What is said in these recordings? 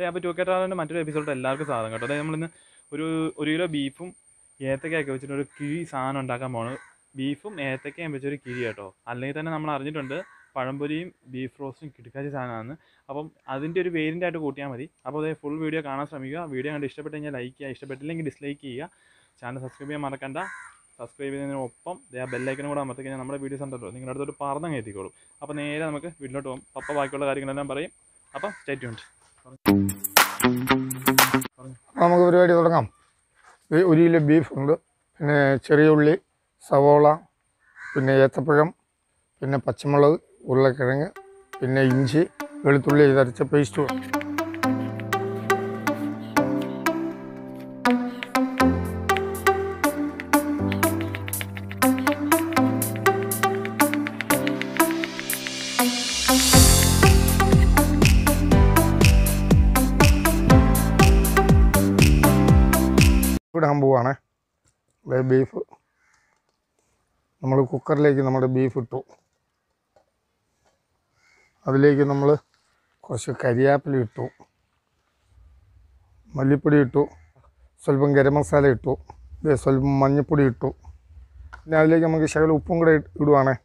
അപ്പോൾ to K ട്രാവലിൻ്റെ മറ്റൊരു episode എല്ലാവർക്കും സാധനം കേട്ടോ അതായത് നമ്മളിന്ന് ഒരു ഒരു കിലോ ബീഫും ഏത്തക്കയൊക്കെ വെച്ചിട്ട് ഒരു കിഴി സാധനം ഉണ്ടാക്കാൻ പോകണം ബീഫും ഏത്തക്കയും വെച്ചൊരു കിഴി കേട്ടോ അല്ലെങ്കിൽ തന്നെ നമ്മൾ അറിഞ്ഞിട്ടുണ്ട് പഴംപൊരിയും ബീഫ് റോസ്റ്റും കിടക്കാച്ച സാധനമാണ് അപ്പം അതിൻ്റെ ഒരു വേരിയൻ്റ് ആയിട്ട് കൂട്ടിയാൽ മതി അപ്പോൾ അതേ ഫുൾ വീഡിയോ കാണാൻ ശ്രമിക്കുക വീഡിയോ കണ്ട് ഇഷ്ടപ്പെട്ട് കഴിഞ്ഞാൽ ലൈക്ക് ചെയ്യുക ഇഷ്ടപ്പെട്ടില്ലെങ്കിൽ ഡിസ്ലൈക്ക് ചെയ്യുക ചാനൽ സബ്സ്ക്രൈബ് ചെയ്യാൻ മറക്കണ്ട സബ്സ്ക്രൈബ് ചെയ്യുന്നതിനൊപ്പം ദേ ആ ബെല്ലൈക്കനും കൂടെ അമർത്തി കഴിഞ്ഞാൽ നമ്മുടെ വീഡിയോസ് ഉണ്ടല്ലോ നിങ്ങളുടെ അടുത്തോട്ട് പറന്നങ്ങ് എത്തിക്കോളും അപ്പോൾ നേരെ നമുക്ക് വീട്ടിലോട്ട് പോകും പപ്പ ബാക്കിയുള്ള കാര്യങ്ങളെല്ലാം പറയും അപ്പം സ്റ്റേ ട്യൂൺഡ് നമുക്ക് പരിപാടി തുടങ്ങാം ഒരു ഒരു കിലോ ബീഫ് ഉണ്ട് പിന്നെ ചെറിയ ഉള്ളി സവോള പിന്നെ ഏത്തപ്പഴം പിന്നെ പച്ചമുളക് ഉരുളക്കിഴങ്ങ് പിന്നെ ഇഞ്ചി വെളുത്തുള്ളി ഇതരച്ച പേസ്റ്റ് വേണം ഇടാൻ പോവാണ് ദേ ബീഫ് നമ്മൾ കുക്കറിലേക്ക് നമ്മുടെ ബീഫ് ഇട്ടു അതിലേക്ക് നമ്മൾ കുറച്ച് കരിയാപ്പില ഇട്ടു മല്ലിപ്പൊടി ഇട്ടു സ്വല്പം ഗരം മസാല ഇട്ടു ദേ സ്വല്പം മഞ്ഞൾപ്പൊടി ഇട്ടു പിന്നെ അതിലേക്ക് നമുക്ക് ശകലം ഉപ്പും കൂടെ ഇട്ട് ഇടുവാണേ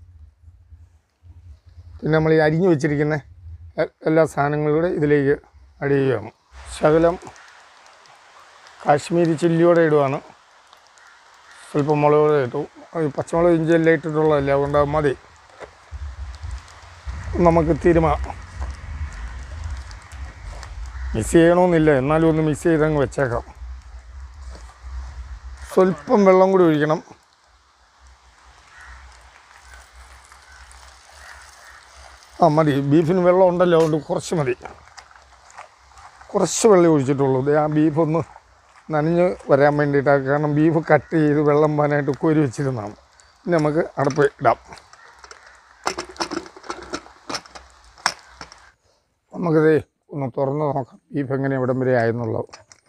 പിന്നെ നമ്മൾ ഈ അരിഞ്ഞു വെച്ചിരിക്കുന്ന എ- എല്ലാ സാധനങ്ങളും കൂടെ ഇതിലേക്ക് ആഡ് ചെയ്യുകയാണ് ശകലം കാശ്മീരി ചില്ലിയോടെ ഇടുവാണ് സ്വല്പം മുളക് കൂടെ ഇട്ടു അത് പച്ചമുളക് ഇഞ്ചി എല്ലാം ഇട്ടിട്ടുള്ളതല്ല അതുകൊണ്ട് അത് മതി നമുക്ക് തീരുമാ മിക്സ് ചെയ്യണമെന്നില്ല എന്നാലും ഒന്ന് മിക്സ് ചെയ്തങ്ങ് വെച്ചേക്കാം സ്വല്പം വെള്ളം കൂടി ഒഴിക്കണം ആ മതി ബീഫിന് വെള്ളം ഉണ്ടല്ലോ അതുകൊണ്ട് കുറച്ച് മതി കുറച്ച് വെള്ളം ഒഴിച്ചിട്ടുള്ളൂ ദേ ആ ബീഫ് ഒന്ന് നനഞ്ഞ് വരാൻ വേണ്ടിയിട്ടാണ് കാരണം ബീഫ് കട്ട് ചെയ്ത് വെള്ളം പാനായിട്ട് കോരി വെച്ചിരുന്നതാണ് ഇനി നമുക്ക് അടപ്പ് ഇടാം നമുക്കിത് ഒന്ന് തുറന്ന് നോക്കാം ബീഫ് എങ്ങനെ ഇവിടം വരെ ആയെന്നുള്ളത്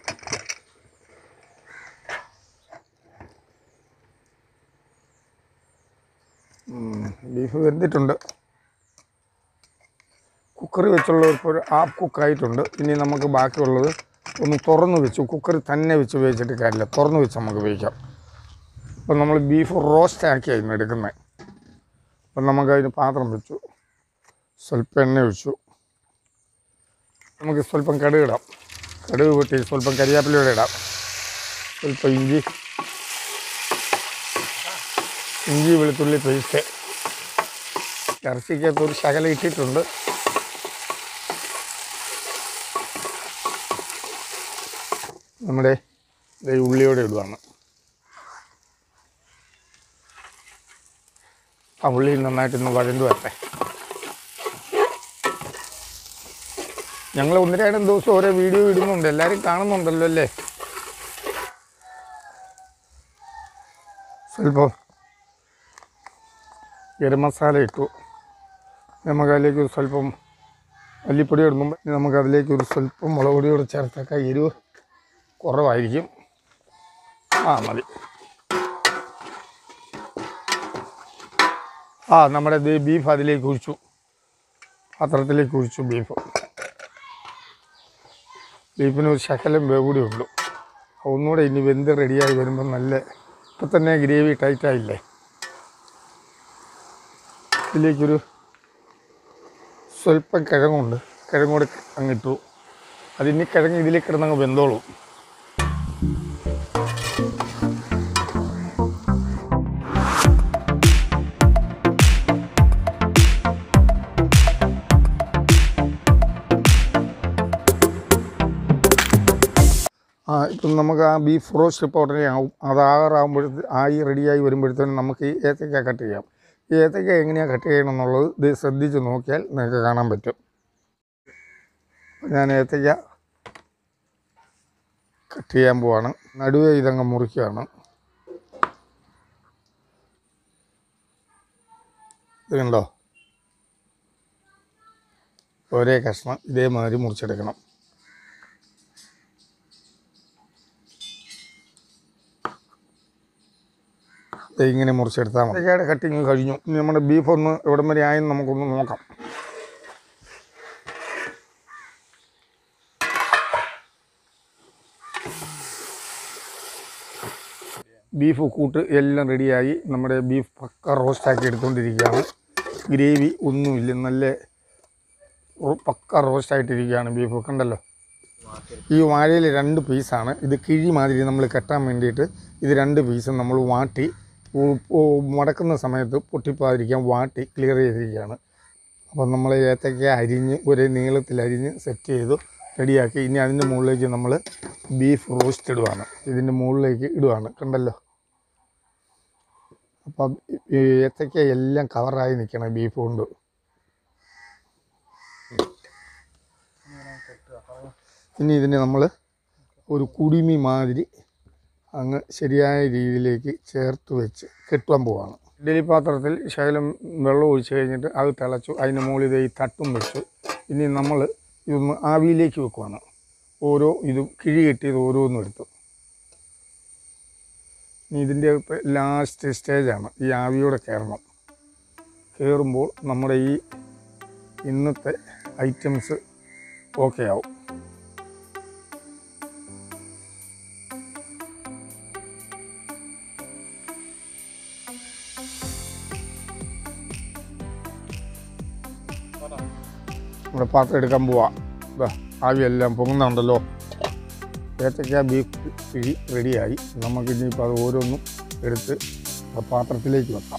ഉം, ബീഫ് വെന്തിട്ടുണ്ട് കുക്കറി വെച്ചുള്ള ഇപ്പോൾ ഒരു ഹാഫ് കുക്കായിട്ടുണ്ട് ഇനി നമുക്ക് ബാക്കിയുള്ളത് ഒന്ന് തുറന്ന് വെച്ച് കുക്കറിൽ തന്നെ വെച്ച് വേവിച്ചിട്ട് കാര്യമില്ല തുറന്ന് വെച്ച് നമുക്ക് വേവിക്കാം അപ്പം നമ്മൾ ബീഫ് റോസ്റ്റ് ആക്കിയായിരുന്നു എടുക്കുന്നത് അപ്പം നമുക്ക് അതിന് പാത്രം വെച്ചു സ്വല്പം എണ്ണ ഒഴിച്ചു നമുക്ക് സ്വല്പം കടുക് ഇടാം കടുക് പൊട്ടി സ്വല്പം കരിയാപ്പിലൂടെ ഇടാം സ്വല്പം ഇഞ്ചി ഇഞ്ചി വെളുത്തുള്ളി പേസ്റ്റ് ഇറച്ചിക്കകത്ത് ഒരു ശകലം ഇട്ടിട്ടുണ്ട് നമ്മുടെ ദേ ഉള്ളിയോടെ ഇടുവാണ് ആ ഉള്ളി നന്നായിട്ടൊന്ന് വഴണ്ടു വരട്ടെ ഞങ്ങൾ ഒന്ന് രണ്ടും ദിവസം ഓരോ വീഡിയോ ഇടുന്നുണ്ട് എല്ലാവരും കാണുന്നുണ്ടല്ലോ അല്ലേ സ്വല്പം ഗരം മസാല ഇട്ടു നമുക്ക് അതിലേക്ക് ഒരു സ്വല്പം മല്ലിപ്പൊടി ഇടുമ്പോൾ നമുക്ക് അതിലേക്ക് ഒരു സ്വല്പം മുളക് പൊടി കൂടെ ചേർത്തൊക്കെ എരിവ് കുറവായിരിക്കും ആ മതി ആ നമ്മുടെ ദേ ബീഫ് അതിലേക്ക് ഒഴിച്ചു പാത്രത്തിലേക്ക് ഒഴിച്ചു ബീഫ് ബീഫിന് ഒരു ശകലം വേവ് കൂടി ഉള്ളൂ ഒന്നുകൂടെ ഇനി വെന്ത് റെഡിയായി വരുമ്പോൾ നല്ല ഇപ്പം തന്നെ ഗ്രേവി ടൈറ്റായില്ലേ ഇതിലേക്കൊരു സ്വല്പം കിഴങ്ങുണ്ട് കിഴങ്ങൂടെ അങ്ങിട്ടു അതിനി കിഴങ്ങ് ഇതിലേക്ക് കിടന്നങ്ങ് വെന്തോളും ആ ഇപ്പം നമുക്ക് ആ ബീഫ് റോസ്റ്റ് ഇപ്പോൾ ഉടനെ ആവും അത് ആറാകുമ്പോഴത്തെ ആയി റെഡിയായി വരുമ്പോഴത്തേനും നമുക്ക് ഈ ഏത്തക്ക കട്ട് ചെയ്യാം ഈ ഏത്തക്ക എങ്ങനെയാണ് കട്ട് ചെയ്യണം എന്നുള്ളത് ഇത് ശ്രദ്ധിച്ച് നോക്കിയാൽ നിങ്ങൾക്ക് കാണാൻ പറ്റും അപ്പോൾ ഞാൻ ഏത്തക്ക കട്ട് ചെയ്യാൻ പോവാണ് നടുവേ ഇതങ്ങ് മുറിക്കുകയാണ് ഇത് കണ്ടോ ഒരേ കഷ്ണം ഇതേമാതിരി മുറിച്ചെടുക്കണം ദേ ഇങ്ങനെ മുറിച്ചെടുത്താൽ മതി ഏത്തക്കയുടെ കട്ടിങ് കഴിഞ്ഞു ഇനി നമ്മുടെ ബീഫ് ഒന്ന് എവിടം വരെ ആയെന്ന് നമുക്കൊന്ന് നോക്കാം ബീഫ് കൂട്ട് എല്ലാം റെഡിയായി നമ്മുടെ ബീഫ് പക്ക റോസ്റ്റാക്കി എടുത്തുകൊണ്ടിരിക്കുകയാണ് ഗ്രേവി ഒന്നുമില്ല നല്ല റോ- പക്ക റോസ്റ്റായിട്ടിരിക്കുകയാണ് ബീഫ് കണ്ടല്ലോ ഈ വാഴയിൽ രണ്ട് പീസാണ് ഇത് കിഴി മാതിരി നമ്മൾ കെട്ടാൻ വേണ്ടിയിട്ട് ഇത് രണ്ട് പീസും നമ്മൾ വാട്ടി ഉ- ഉ- മടക്കുന്ന സമയത്ത് പൊട്ടിപ്പോകാതിരിക്കാൻ വാട്ടി ക്ലിയർ ചെയ്തിരിക്കുകയാണ് അപ്പം നമ്മൾ ഏത്തയ്ക്ക അരിഞ്ഞ് ഒരേ നീളത്തിൽ അരിഞ്ഞ് സെറ്റ് ചെയ്തു റെഡിയാക്കി ഇനി അതിൻ്റെ മുകളിലേക്ക് നമ്മൾ ബീഫ് റോസ്റ്റ് ഇടുവാണ് ഇതിൻ്റെ മുകളിലേക്ക് ഇടുവാണ് കണ്ടല്ലോ അപ്പം ഈ ഏത്തയ്ക്ക എല്ലാം കവറായി നിൽക്കണം ബീഫ് കൊണ്ട് ഇനി ഇതിനെ നമ്മൾ ഒരു കുടുമി മാതിരി അങ്ങ് ശരിയായ രീതിയിലേക്ക് ചേർത്ത് വെച്ച് കെട്ടുവാൻ പോവാണ് ഇഡ്ഡലി പാത്രത്തിൽ ശകലം വെള്ളം ഒഴിച്ച് കഴിഞ്ഞിട്ട് അത് തിളച്ചു അതിന് മുകളിൽ ദേ ഈ തട്ടും വെച്ചു ഇനി നമ്മൾ ഇതൊന്ന് ആവിയിലേക്ക് വെക്കുവാണ് ഓരോ ഇതും കിഴി കെട്ടിയത് ഓരോന്നും എടുത്തു ഇനി ഇതിൻ്റെ ലാസ്റ്റ് സ്റ്റേജാണ് ഈ ആവിയോടെ കയറണം കയറുമ്പോൾ നമ്മുടെ ഈ ഇന്നത്തെ ഐറ്റംസ് ഓക്കെ ആവും നമ്മുടെ പാത്രം എടുക്കാൻ പോവാം ഇതാ ആവിയെല്ലാം പൊങ്ങുന്നുണ്ടല്ലോ ഏത്തക്ക ബീഫ് പിഴി റെഡിയായി നമുക്ക് ഇനിയിപ്പോൾ അത് ഓരോന്നും എടുത്ത് ആ പാത്രത്തിലേക്ക് വെക്കാം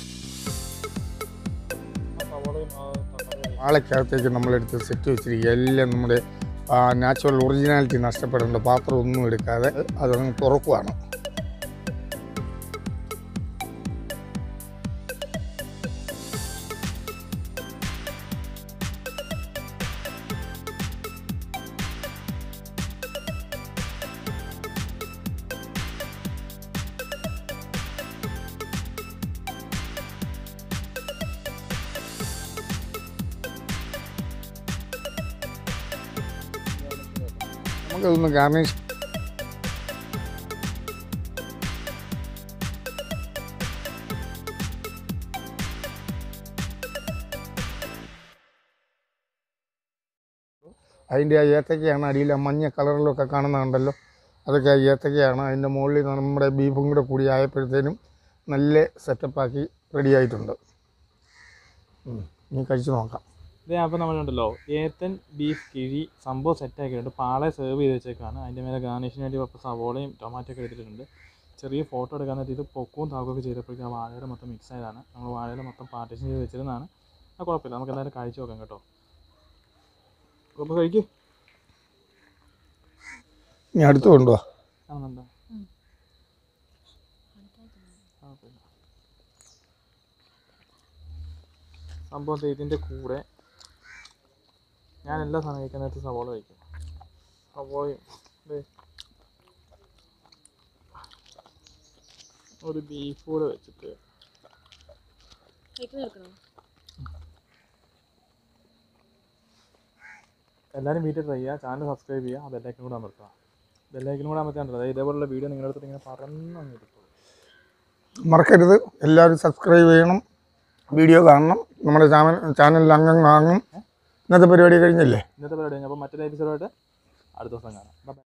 ആളക്കകത്തേക്ക് നമ്മളെടുത്ത് സെറ്റ് വെച്ചിരിക്കുക എല്ലാം നമ്മുടെ നാച്ചുറൽ ഒറിജിനാലിറ്റി നഷ്ടപ്പെടേണ്ട പാത്രം ഒന്നും എടുക്കാതെ അതങ്ങ് തുറക്കുവാണ് നമുക്കതൊന്ന് ഗാർണിഷ് അതിൻ്റെ ആ ഏത്തക്കയാണ് അടിയിൽ ആ മഞ്ഞ കളറിലൊക്കെ കാണുന്നുണ്ടല്ലോ അതൊക്കെ ആ ഏത്തക്കയാണ് അതിൻ്റെ മുകളിൽ നമ്മുടെ ബീഫും കൂടെ കൂടി ആയപ്പോഴത്തേനും നല്ല സെറ്റപ്പാക്കി റെഡി ആയിട്ടുണ്ട് ഉം. ഇനി കഴിച്ച് നോക്കാം ഇതേ അപ്പോൾ നമ്മളുണ്ടല്ലോ ഏത്തൻ ബീഫ് കിഴി സംഭവം സെറ്റാക്കിയിട്ടുണ്ട് പാളെ സെർവ് ചെയ്ത് വെച്ചേക്കാണ് അതിൻ്റെ മേലെ ഗാർണിഷിന് വേണ്ടി ഇപ്പോൾ സവോളയും ടൊമാറ്റോ ഒക്കെ എടുത്തിട്ടുണ്ട് ചെറിയ ഫോട്ടോ എടുക്കാൻ നേരത്ത് ഇത് പൊക്കവും താക്കമൊക്കെ ചെയ്തപ്പോഴേക്കും ആ വാഴയുടെ മൊത്തം മിക്സ് ആയതാണ് നമ്മൾ വാഴയുടെ മൊത്തം പാർട്ടീഷൻ ചെയ്ത് വെച്ചിരുന്നതാണ് ആ കുഴപ്പമില്ല നമുക്ക് എന്തായാലും കഴിച്ച് നോക്കാം കേട്ടോ അപ്പോൾ കഴിക്കൂ ഇനി അടുത്ത് കൊണ്ടുപോവാ ആണെന്നുണ്ടോ കുഴപ്പമില്ല സംഭവം ദേ ഇതിൻ്റെ കൂടെ ഞാൻ എല്ലാ സാധനം കഴിക്കാൻ നേരത്ത് സവോള കഴിക്കും സവോളയും ദേ ഒരു ബീഫ് കൂടെ വെച്ചിട്ട് കേക്ക് തീർക്കണോ എല്ലാവരും വീട്ടിൽ ട്രൈ ചെയ്യുക ചാനൽ സബ്സ്ക്രൈബ് ചെയ്യുക ആ ബെല്ലൈക്കൻ കൂടെ അമർത്തുക ബെല്ലൈക്കൻ കൂടെ അമർത്താണ്ടല്ലോ അതായത് ഇതേപോലുള്ള വീഡിയോ നിങ്ങളുടെ അടുത്ത് ഇങ്ങനെ പറന്നങ്ങ് കിട്ടും മറക്കരുത് എല്ലാവരും സബ്സ്ക്രൈബ് ചെയ്യണം വീഡിയോ കാണണം നമ്മുടെ ചാനൽ ചാനലിൽ അംഗം കാണണം ഇന്നത്തെ പരിപാടി കഴിഞ്ഞില്ലേ ഇന്നത്തെ പരിപാടി കഴിഞ്ഞപ്പോൾ മറ്റൊരു എപ്പിസോഡായിട്ട് അടുത്ത ദിവസം കാണാം Bye bye.